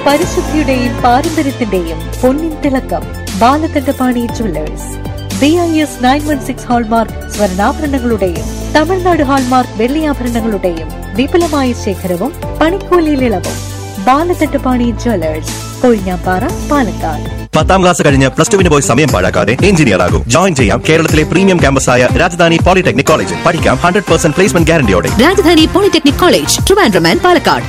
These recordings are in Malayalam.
പരിശുദ്ധിയുടെയും പാരമ്പര്യത്തിന്റെയും പൊന്നിൻ തിളക്കം Balakandapani jewellers B I S nine one six hallmark സ്വർണ്ണാഭരണങ്ങളുടെയും തമിഴ്നാട് ഹാൾമാർക്ക് വെള്ളിയാഭരണങ്ങളുടെയും വിപുലമായ ശേഖരവും പണിക്കൂലിയിൽ ഇളവും ബാലകണ്ഠപാണി ജുവല്ലേഴ്സ് കൊഴിഞ്ഞാപ്പാറ പാലക്കാട് പത്താം ക്ലാസ് കഴിഞ്ഞ് പ്ലസ് ടുവിന് പോയി സമയം പാഴാക്കാതെ എഞ്ചിനീയർ ആകും ജോയിൻ ചെയ്യാം കേരളത്തിലെ പ്രീമിയം ക്യാമ്പസായ രാജധാനി പോളിടെക്നിക് കോളേജിൽ പഠിക്കാം ഹൺഡ്രഡ് പെർസെന്റ് പ്ലേസ്മെന്റ് ഗ്യാരണ്ടിയോടെ Rajadhani polytechnic college Trivandrum and Palakkad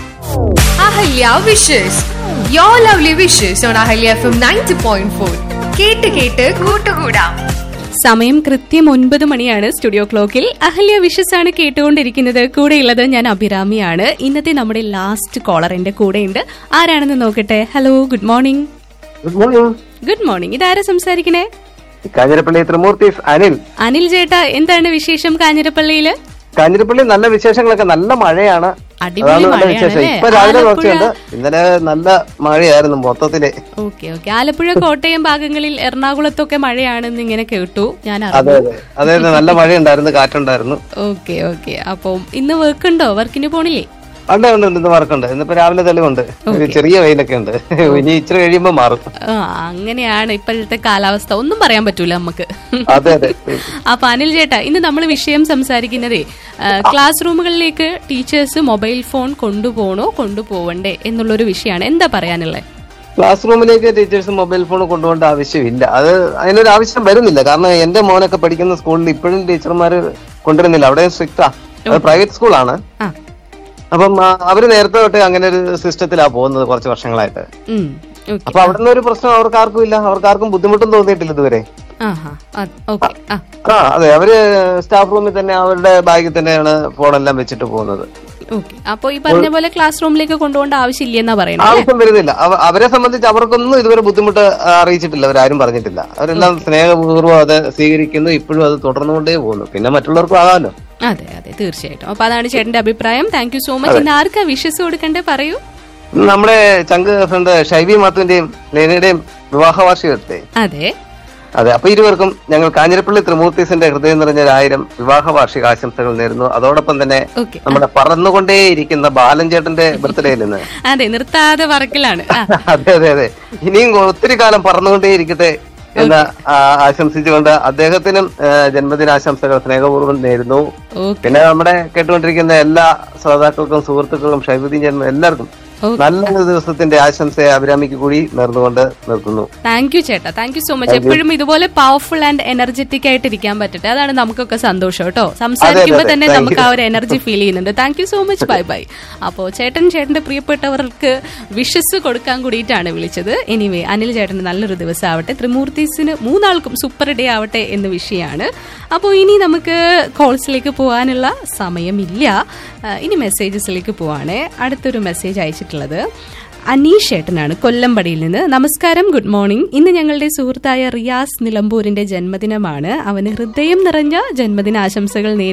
Ahalya wishes yo lovely wishes on Ahalya F M ninety point four കേട്ട് കേട്ട് കൂട്ടുകൂടാം സമയം കൃത്യം ഒൻപത് മണിയാണ് സ്റ്റുഡിയോ ക്ലോക്കിൽ അഹല്യ വിഷസ് ആണ് കേട്ടുകൊണ്ടിരിക്കുന്നത് കൂടെയുള്ളത് ഞാൻ അഭിരാമിയാണ് ഇന്നത്തെ നമ്മുടെ ലാസ്റ്റ് കോളർ എന്റെ കൂടെയുണ്ട് ആരാണെന്ന് നോക്കട്ടെ hello good morning good morning good morning ഇതാരാ സംസാരിക്കണേ കാഞ്ഞിരപ്പള്ളി ത്രിമൂർത്തീസ് അനിൽ അനിൽ ചേട്ടാ എന്താണ് വിശേഷം കാഞ്ഞിരപ്പള്ളിയില് കാഞ്ഞിരപ്പള്ളി നല്ല വിശേഷങ്ങളൊക്കെ നല്ല മഴയാണ് അടിപൊളി അതാണ് നല്ല മഴയാണ് വിശേഷം അല്ലേ? ഇപ്പൊ രാവിലെ ആലപ്പുഴ- കുറച്ചുണ്ട് ഇന്നലെ നല്ല മഴയായിരുന്നു മൊത്തത്തില് ഓക്കെ ഓക്കെ ആലപ്പുഴ കോട്ടയം ഭാഗങ്ങളിൽ എറണാകുളത്തൊക്കെ മഴയാണെന്ന് ഇങ്ങനെ കേട്ടു ഞാൻ അതെ അറിഞ്ഞു അതെ അതെ അതെ നല്ല മഴയുണ്ടായിരുന്നു കാറ്റുണ്ടായിരുന്നു ഓക്കെ ഓക്കെ അപ്പം ഇന്ന് വർക്ക് ഉണ്ടോ വർക്കിന് പോണില്ലേ ഉണ്ട് ഉണ്ട് ഉണ്ട്, ഇന്ന് വർക്കുണ്ട് ഇന്നിപ്പോ രാവിലെ തെളിവുണ്ട് ഒരു ചെറിയ വെയിലൊക്കെ ഉണ്ട് ഇനി ഇച്ചിരി കഴിയുമ്പോ മാറും ആ അങ്ങനെയാണ് ഇപ്പോഴത്തെ കാലാവസ്ഥ ഒന്നും പറയാൻ പറ്റൂല നമുക്ക് അതെ അതെ അപ്പൊ അനിൽ ചേട്ടാ ഇന്ന് നമ്മൾ വിഷയം സംസാരിക്കുന്നതേ ആ, ക്ലാസ് റൂമുകളിലേക്ക് ടീച്ചേഴ്സ് മൊബൈൽ ഫോൺ കൊണ്ടുപോകണോ കൊണ്ടുപോവണ്ടേ എന്നുള്ളൊരു വിഷയമാണ് എന്താ പറയാനുള്ളത് ക്ലാസ് റൂമിലേക്ക് ടീച്ചേഴ്സ് മൊബൈൽ ഫോൺ കൊണ്ടുപോകേണ്ട ആവശ്യമില്ല അത് അതിനൊരു ആവശ്യം വരുന്നില്ല കാരണം എന്റെ മോനൊക്കെ പഠിക്കുന്ന സ്കൂളിൽ ഇപ്പോഴും ടീച്ചർമാര് കൊണ്ടുവരുന്നില്ല അവിടെ സ്ട്രിക്റ്റാ അത് പ്രൈവറ്റ് സ്കൂളാണ് ആ അപ്പം ആ, അവര് നേരത്തെ തൊട്ട് അങ്ങനെ ഒരു സിസ്റ്റത്തിലാ പോകുന്നത് കുറച്ച് വർഷങ്ങളായിട്ട് ഉം ഓക്കെ അപ്പൊ അവിടെ നിന്ന് ഒരു പ്രശ്നം അവർക്ക് ആർക്കും ഇല്ല അവർക്ക് ആർക്കും ബുദ്ധിമുട്ടും തോന്നിയിട്ടില്ല ഇതുവരെ ആഹാ ഓക്കെ ആ ആ അതെ അവര് സ്റ്റാഫ് റൂമിൽ തന്നെ അവരുടെ ബാഗിൽ തന്നെയാണ് ഫോണെല്ലാം വെച്ചിട്ട് പോകുന്നത് ഓക്കെ അപ്പൊ ഈ പറഞ്ഞ പോലെ ക്ലാസ് റൂമിലേക്ക് കൊണ്ടുപോകേണ്ട ആവശ്യമില്ല എന്നാ പറയണേ ആവശ്യം വരുന്നില്ല അവ- അവരെ സംബന്ധിച്ച് അവർക്കൊന്നും ഇതുവരെ ബുദ്ധിമുട്ട് അറിയിച്ചിട്ടില്ല അവരാരും പറഞ്ഞിട്ടില്ല അവരെല്ലാം സ്നേഹപൂർവ്വം അത് സ്വീകരിക്കുന്നു ഇപ്പോഴും അത് തുടർന്നുകൊണ്ടേ പോകുന്നു പിന്നെ മറ്റുള്ളവർക്കും ആകാമല്ലോ അതെ അതെ തീർച്ചയായിട്ടും അപ്പൊ അതാണ് ചേട്ടന്റെ അഭിപ്രായം താങ്ക് യു സോ മച്ച് ഇന്ന് ആർക്കാ വിഷസ് കൊടുക്കണ്ടേ പറയൂ നമ്മുടെ ചങ്ക് ഫ്രണ്ട് ഷൈബി മാത്തുവിന്റെയും ലേനയുടെയും വിവാഹ വാർഷികത്തെ അതെ അതെ അപ്പൊ ഇരുവർക്കും ഞങ്ങൾ കാഞ്ഞിരപ്പള്ളി ത്രിമൂർത്തീസിന്റെ ഹൃദയം നിറഞ്ഞ ഒരു ആയിരം വിവാഹ വാർഷിക ആശംസകൾ നേരുന്നു അതോടൊപ്പം തന്നെ ഓക്കെ നമ്മുടെ പറന്നുകൊണ്ടേയിരിക്കുന്ന ബാലൻ ചേട്ടന്റെ ബർത്ത്ഡേയിൽ നിന്ന് അതെ നിർത്താതെ വർക്കിലാണ് ആ അതെ അതെ അതെ ഇനിയും ഒത്തിരി കാലം പറന്നുകൊണ്ടേയിരിക്കട്ടെ എന്ന് ആ, ആശംസിച്ചുകൊണ്ട് അദ്ദേഹത്തിനും ആ, ജന്മദിനാശംസകൾ സ്നേഹപൂർവ്വം നേരുന്നു ഓക്കെ പിന്നെ നമ്മുടെ കേട്ടുകൊണ്ടിരിക്കുന്ന എല്ലാ ശ്രോതാക്കൾക്കും സുഹൃത്തുക്കൾക്കും ഷൈബുദ്ദീൻ ജന്മ എല്ലാവർക്കും ഓക്കെ നല്ലൊരു ദിവസത്തിന്റെ ആശംസയെ അഭിരാമിക്ക് കൂടി നേർന്നുകൊണ്ട് നിർത്തുന്നു താങ്ക് യു ചേട്ടാ താങ്ക് യു സോ മച്ച് എപ്പോഴും ഇതുപോലെ പവർഫുൾ ആൻഡ് എനർജറ്റിക് ആയിട്ട് ഇരിക്കാൻ പറ്റട്ടെ അതാണ് നമുക്കൊക്കെ സന്തോഷം കേട്ടോ സംസാരിക്കുമ്പോൾ അതെ. തന്നെ Thank നമുക്ക് you. ആ ഒരു എനർജി ഫീൽ ചെയ്യുന്നുണ്ട് thank you so much bye bye അപ്പോ ചേട്ടൻ ചേട്ടന്റെ പ്രിയപ്പെട്ടവർക്ക് വിഷസ് കൊടുക്കാൻ കൂടിയിട്ടാണ് വിളിച്ചത് എനിവേ അനിൽ ചേട്ടന് നല്ലൊരു ദിവസം ആവട്ടെ ത്രിമൂർത്തീസിന് മൂന്നാൾക്കും സൂപ്പർ ഡേ ആവട്ടെ എന്ന് വിഷയമാണ് അപ്പോൾ ഇനി നമുക്ക് കോൾസിലേക്ക് പോകാനുള്ള സമയമില്ല ആ, ഇനി മെസ്സേജസിലേക്ക് പോവാണ് അടുത്തൊരു മെസ്സേജ് അയച്ചിട്ടുള്ളത് അനീഷ് ഏട്ടനാണ് കൊല്ലമ്പടിയിൽ നിന്ന് നമസ്കാരം ഗുഡ് മോർണിംഗ് ഇന്ന് ഞങ്ങളുടെ സുഹൃത്തായ റിയാസ് നിലമ്പൂരിന്റെ ജന്മദിനമാണ് അവന് ഹൃദയം നിറഞ്ഞ ജന്മദിനാശംസകൾ നേരി